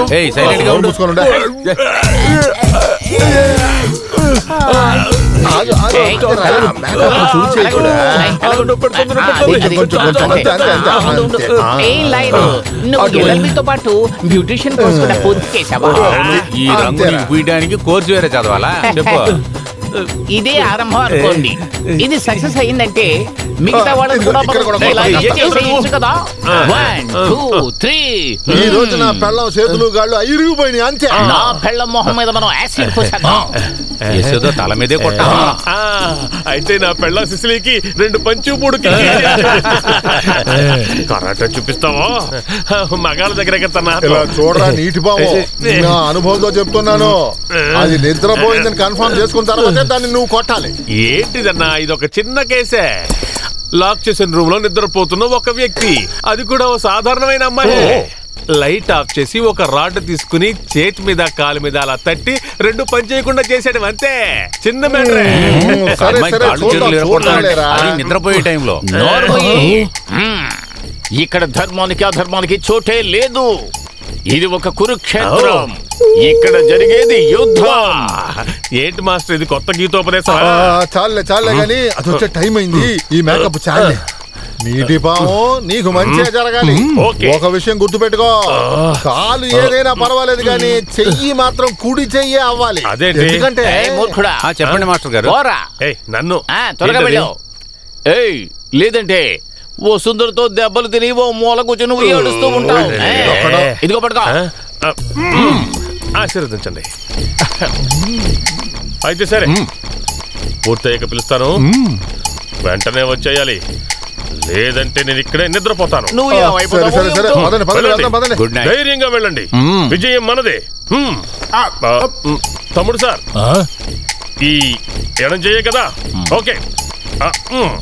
ఏయ్ సైలెంట్ గా ఉండు మూసుకోనుండా ఆగు, ఆగు, ఏయ్, ఆగు, మేకప్ చూడు చేయకుండా. కొంచెం, కొంచెం, కొంచెం, అంతే, అంతే, అంతే, అంతే. ఆ. ఏం లైన్ నువ్వు అటు. ఎల్ఎల్బితో పాటు బ్యూటిషియన్ కోర్స్ కూడా పూర్తి చేసావా ఈ రంగు అంతేరా. పూయడానికి కోర్సు వేరే చదవాలా చెప్పు ఇదే ఆరంభం అనుకోండి ఇది సక్సెస్ అయిందంటే మిగతా వాళ్ళని ఇదిగో, కూడా ఇక్కడ కూడా మనం ఇలా కొట్టాలి. చేసేయచ్చు కదా వన్ టూ త్రీ ఈ రోజు నా పెళ్ళం చేతులు గాళ్ళు ఇరిగిపోయినాయి అంతే నా పెళ్ళ మొహం మీద మనం యాసిడ్ పోసేద్దాం యశోద తల మీదే కొట్ట ఆ, అయితే నా పెళ్ళ సిసిలీకి రెండు పంచు మూడు కరాటే చూపిస్తావా మగాళ్ళ దగ్గర ఎక్కడన్నా ఇలా చూడరా నీటి బావు నా అనుభవంతో చెప్తున్నాను అది నిద్రపోయిందని కన్ఫర్మ్ చేసుకున్న తర్వాతే దాన్ని నువ్వు కొట్టాలి ఏంటిదన్నా ఇది ఒక చిన్న కేసే లాక్ చేసిన రూమ్ లో నిద్రపోతున్న ఒక వ్యక్తి అది కూడా ఓ సాధారణమైన అమ్మాయి లైట్ ఆఫ్ చేసి ఒక రాడ్ తీసుకుని చేతి మీద కాలు మీద అలా తట్టి రెండు పని చేయకుండా చేసాడు అంతే చిన్న మ్యాటరే సరే అమ్మాయి సరే కాళ్ళు చూద్దాం, చేతులు ఎరగొడతానంటే చూద్దాంలేరా. అది నిద్రపోయే టైంలో నోర్మయ్యి. మ్మ్. ఇక్కడ ధర్మానికి అధర్మానికి చోటే లేదు ఇది ఒక కురుక్షేత్రం ఇక్కడ జరిగేది యుద్ధం ఏంటి మాస్టర్ ఇది కొత్త గీతోపదేశం ఆ, చాలులే చాలులే గాని అది వచ్చే టైం అయింది ఈ మేకప్ చాలే నీటి పాము నీకు మంచిగా జరగాలి ఓకే. ఒక విషయం గుర్తుపెట్టుకో కాలు ఏదైనా పర్వాలేదు కానీ చెయ్యి మాత్రం కుడి చెయ్యి అవ్వాలి అదేంటి? ఎందుకంటే ఏయ్, మూర్ఖుడా ఆ, చెప్పండి మాస్టర్ గారు పోరా ఏయ్ నన్ను ఆ, త్వరగా ఏంటది? వెళ్ళు ఏయ్ లేదంటే ఓ సుందరితో దెబ్బలు తిని ఓ మూల కూర్చొని నువ్వు ఏడుస్తూ ఉంటావు ఏ, ఒక్కడో. ఇదిగో పట్టుకో ఆ? ఆ, మ్మ్. ఆశీర్వదించండి అయితే సరే పూర్తయ్యాక పిలుస్తాను వెంటనే వచ్చేయాలి లేదంటే నేను ఇక్కడే నిద్రపోతాను నువ్వు ఆ, ఏమైపోతావో సరే సరే సరే ఏమిటో. పదండి పదండి వెళ్ళండి. వెళ్దాం, పదండి గుడ్ నైట్ ధైర్యంగా వెళ్ళండి మ్మ్. విజయం మనదే మ్మ్. ఆ, మ్మ్. తమ్ముడు సార్ ఈ ఎడం చెయ్యే కదా ఓకే ఆ, మ్మ్.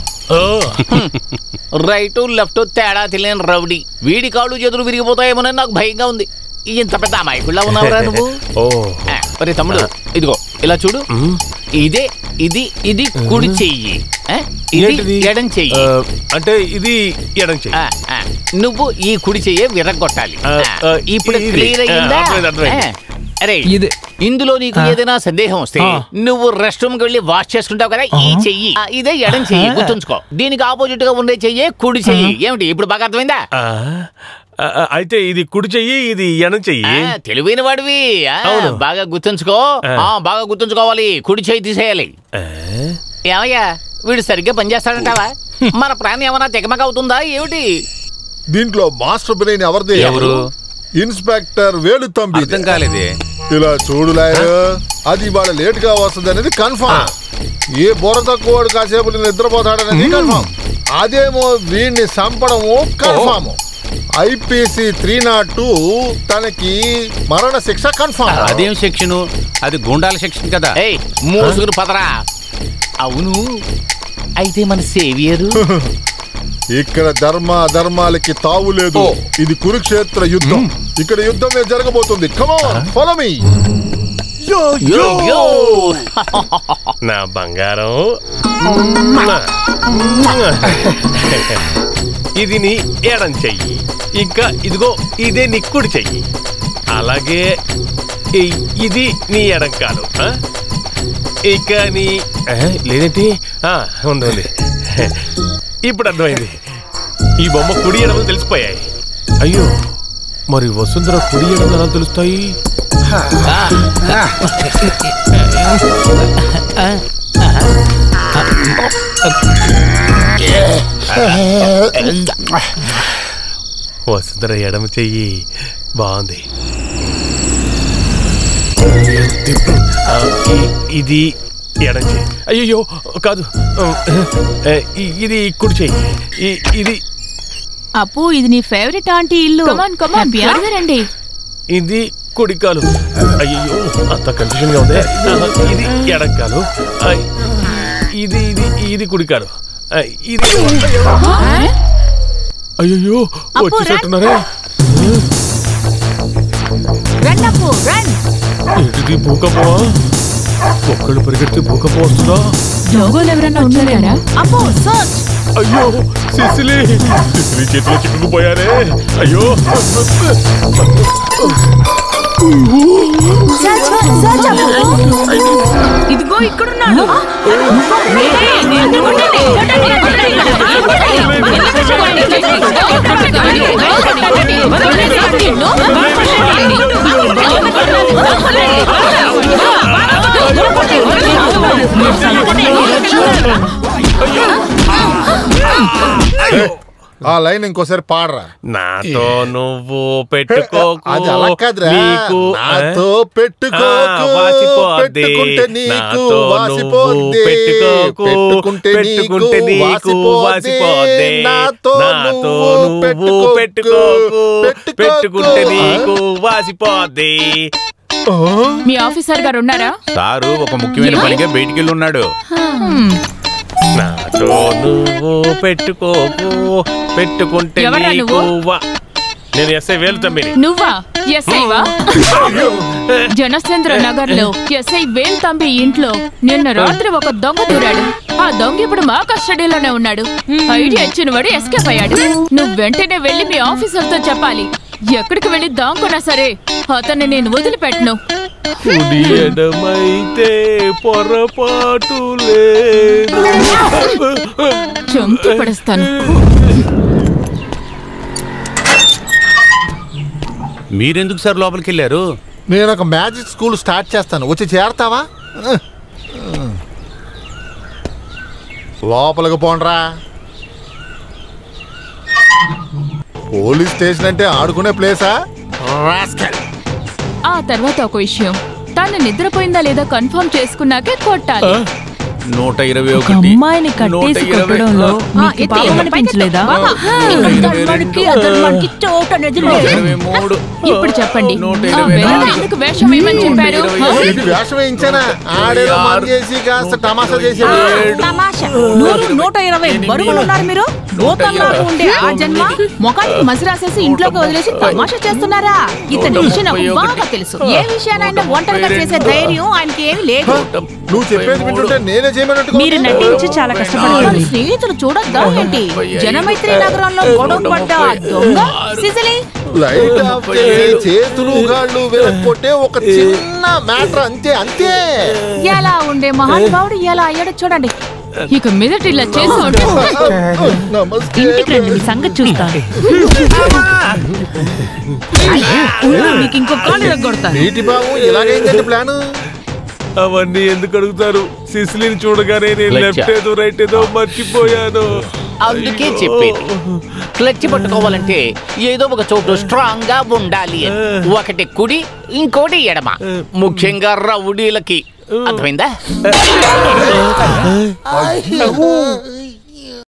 రైట్ లెఫ్ట్ తేడా తెలియని రౌడీ వీడి కాళ్ళు చేతులు విరిగిపోతాయేమోనని నాకు భయంగా ఉంది ఇంత పెద్ద అమాయకుల్లా ఉన్నావురా నువ్వు ఓ ఆ, ఒరే తమ్ముడు ఇదిగో ఇలా చూడు ఇదే ఇది ఇది కుడి చెయ్యి ఆ, ఇది ఏంటిది? ఎడం చెయ్యి ఆ, అంటే ఇది ఎడం చెయ్యి ఆ, ఆ, నువ్వు ఈ కుడి చెయ్యి విరగొట్టాలి ఆ, ఆ, ఆ, ఇప్పుడు ఇది. క్లియర్ అయ్యిందా ఆ, అర్థమైంది, అర్థమైంది. ఆ, అరే ఇది. ఇందులో నీకు ఏదైనా సందేహం వస్తే నువ్వు రెస్ట్ రూమ్ కి వెళ్ళి వాష్ చేసుకుంటావు కదా ఈ చెయ్యి ఆ, ఇదే ఎడం చెయ్యి గుర్తుంచుకో దీనికి ఆపోజిట్ గా ఉండే చెయ్యి కుడి చెయ్యి ఏమిటి ఇప్పుడు బాగా అర్థమైందా ఆ, ఆ, ఆ, అయితే ఇది కుడి చెయ్యి ఇది ఎడం చెయ్యి ఆ, తెలివైన వాడివి ఆ, అవును. బాగా గుర్తుంచుకో ఆ. ఆ, బాగా గుర్తుంచుకోవాలి కుడి చేయి తీసేయాలి ఆ, ఏమయ్యా వీడు సరిగ్గా పనిచేస్తాడంటావా మన ప్రాణం ఏమైనా తెగమగ అవుతుందా ఏమిటి దీంట్లో మాస్టర్ బ్రెయిన్ ఎవరిది ఎవరు? ఇన్స్పెక్టర్ వేలు తంబి అర్థం కాలేదే ఇలా చూడు లాయర్ అది ఇవాళ లేట్ గా వస్తుంది అనేది కన్ఫర్మ్ ఏ బుర్ర తక్కువ వాడు కాసేపు నిద్రపోతాడనేది కన్ఫర్మ్ అదేమో వీడిని చంపడము confirm IPC three nought two తనకి మరణ శిక్ష కన్ఫర్మ్ అదేం సెక్షను అది గుండాల సెక్షన్ కదా ఏయ్ మూసుగురు పదరా అవును అయితే మన సేవియరు ఇక్కడ ధర్మ ధర్మాలకి తావు లేదు ఇది కురుక్షేత్ర యుద్ధం ఇక్కడ యుద్ధమే జరగబోతుంది కమాన్ ఫాలో మీ యో, యో. నా బంగారం ఇది నీ ఎడం చెయ్యి ఇంకా ఇదిగో ఇదే నీ కుడి చెయ్యి అలాగే ఈ- ఇది నీ ఎడం కాలు ఆ? ఇక నీ ఆ, లేదేంటి ఆ, ఉంది ఉంది ఇప్పుడు అర్థమైంది ఈ బొమ్మ కుడి ఎడమలు తెలిసిపోయాయి అయ్యో మరి వసుంధర కుడి ఎడమలు ఎలా తెలుస్తాయి వసుంధర ఎడమ చెయ్యి బాగుంది ఆ, ఇ- ఇది ఎడం చెయ్యి అయ్యో కాదు ఆ, ఇ- ఇది కుడి చెయ్యి ఇ- ఇది అప్పు ఇది నీ ఫేవరెట్ ఆంటీ ఇల్లు కమాన్ కమాన్ హ్యాపీయా? త్వరగా రండి ఇది కుడికాలు అయ్యో అంత కన్ఫ్యూజన్ గా ఉంది ఇది ఎడంకాలు ఆ, ఇది ఇది ఇది కుడికాలు ఆ, ఇది అయ్యో అప్పు, వచ్చేసట్టున్నారే రండి అప్పు రండి ఏంటిది భూకంపమా ఒక్కళ్ళు పరిగెడితే భూకంపం వస్తుందా జోగోలు ఎవరన్నా ఉన్నారా అప్పు సర్చ్ అయ్యో సిసిలి సిసిలి చేతిలో చిక్కుకుపోయారే అయ్యో ఇదిగో ఇక్కడున్నాడు ఆ లైన్ ఇంకోసారి పాడరా నాతో నువ్వు పెట్టుకోకు అది అలా కాదురా నీకు నాతో ఆ, పెట్టుకోకు వాసిపోద్ది. పెట్టుకుంటే నీకు నాతో వాసిపోద్ది నువ్వు పెట్టుకోకు పెట్టుకుంటే పెట్టుకుంటే నీకు నీకు వాసిపోద్ది వాసిపోద్ది. నాతో నాతో నువ్వు నువ్వు పెట్టుకోకు పెట్టుకుంటే నీకు ఆ? వాసిపోద్ది ఆ? మీ ఆఫీసర్ గారు ఉన్నారా సారు ఒక ముఖ్యమైన పనిగా బయటికి వెళ్ళి ఉన్నాడు నాతో నువ్వు పెట్టుకోకు పెట్టుకుంటే ఎవరా నీకు నువ్వు? వా- నేను ఎస్ఐ వేలు తమ్మిని నువ్వా ఎస్ఐవా జనసేంద్ర నగర్ లో ఎస్ఐ వేల్ తంబి ఇంట్లో నిన్న రాత్రి ఒక దొంగ దూరాడు ఆ దొంగ ఇప్పుడు మా కస్టడీలోనే ఉన్నాడు ఐడియా ఇచ్చిన వాడు ఎస్కేప్ అయ్యాడు నువ్వు వెంటనే వెళ్ళి మీ ఆఫీసర్ తో చెప్పాలి ఎక్కడికి వెళ్ళి దాంకున్నా సరే అతన్ని నేను వదిలిపెట్టను కుడి ఎడమైతే పొరపాటు లేదు చంపి పడేస్తాను మీరెందుకు సార్ లోపలికి వెళ్ళారు నేను ఒక మ్యాజిక్ స్కూల్ స్టార్ట్ చేస్తాను వచ్చి చేరతావా లోపలికి పోండ్రా పోలీస్ స్టేషన్ అంటే ఆడుకునే ప్లేసా రాస్కెల్. ఆ తర్వాత ఒక విషయం తను నిద్రపోయిందా లేదా కన్ఫర్మ్ చేసుకున్నాకే కొట్టాలి నూట ఇరవై ఒక ఒకటి అమ్మాయిని కట్టేసి నూట ఇరవై- కొట్టడంలో ఆ, మీకు ఎత్తి, పాపం ఎత్తి, అనిపించలేదా నూట ఇరవై రెండు, నూట ఇరవై మూడు ఇప్పుడు చెప్పండి నూట ఆ ఇరవై వెన్నెల నాలుగు, ఎందుకు వేషం వేయమని చెప్పారు ఇరవై ఆ? ఏంటి వేషం వేయించానా ఆడేదో మన చేసి కాస్త తమాషా చేసాడు ఏడు, తమాషా నూరు నూట ఇరవై బరువులు ఉన్నారు మీరు నూతనలాగా ఉండే ఆ జన్మ ముఖానికి మసి రాసేసి ఇంట్లోకి వదిలేసి తమాషా చేస్తున్నారా ఇతని విషయం నాకు బాగా తెలుసు ఏ విషయానైనా ఒంటరిగా చేసే ధైర్యం ఆయనకి ఏమీ లేదు నువ్వు చెప్పేది వింటుంటే నేనే చేయమన్నట్టుగా మీరు ఉంది. నటించి చాలా కష్టపడ్డారు వాళ్ళ స్నేహితులు చూడొద్దా ఏంటి జనమైత్రి నగరంలో గొడవ పడ్డ ఆ దొంగ సిసిలి లైట్ ఆఫ్ చేసి చేతులు కాళ్ళు వెనక్కొట్టే ఒక చిన్న మ్యాటర్ అంతే అంతే ఎలా ఉండే మహానుభావుడు ఎలా అయ్యాడో చూడండి ఇక మీదట ఇలా చేసి ఉంటే నమస్తే ఇంటికి రండి మీ సంగతి చూస్తాను మీకు ఇంకో కాలు ఎరగొడతాను నీటి బాబు ఇలాగైందండి ప్లాన్ అవన్నీ ఎందుకు అడుగుతారు సిసిలిని చూడగానే నేను లచ్చ. లెఫ్ట్ ఏదో రైట్ ఏదో మర్చిపోయాను అందుకే చెప్పేది క్లచ్ పట్టుకోవాలంటే ఏదో ఒక చోటు స్ట్రాంగ్ గా ఉండాలి అని. ఒకటి కుడి ఇంకోటి ఎడమ ముఖ్యంగా రౌడీలకి అర్థమైందా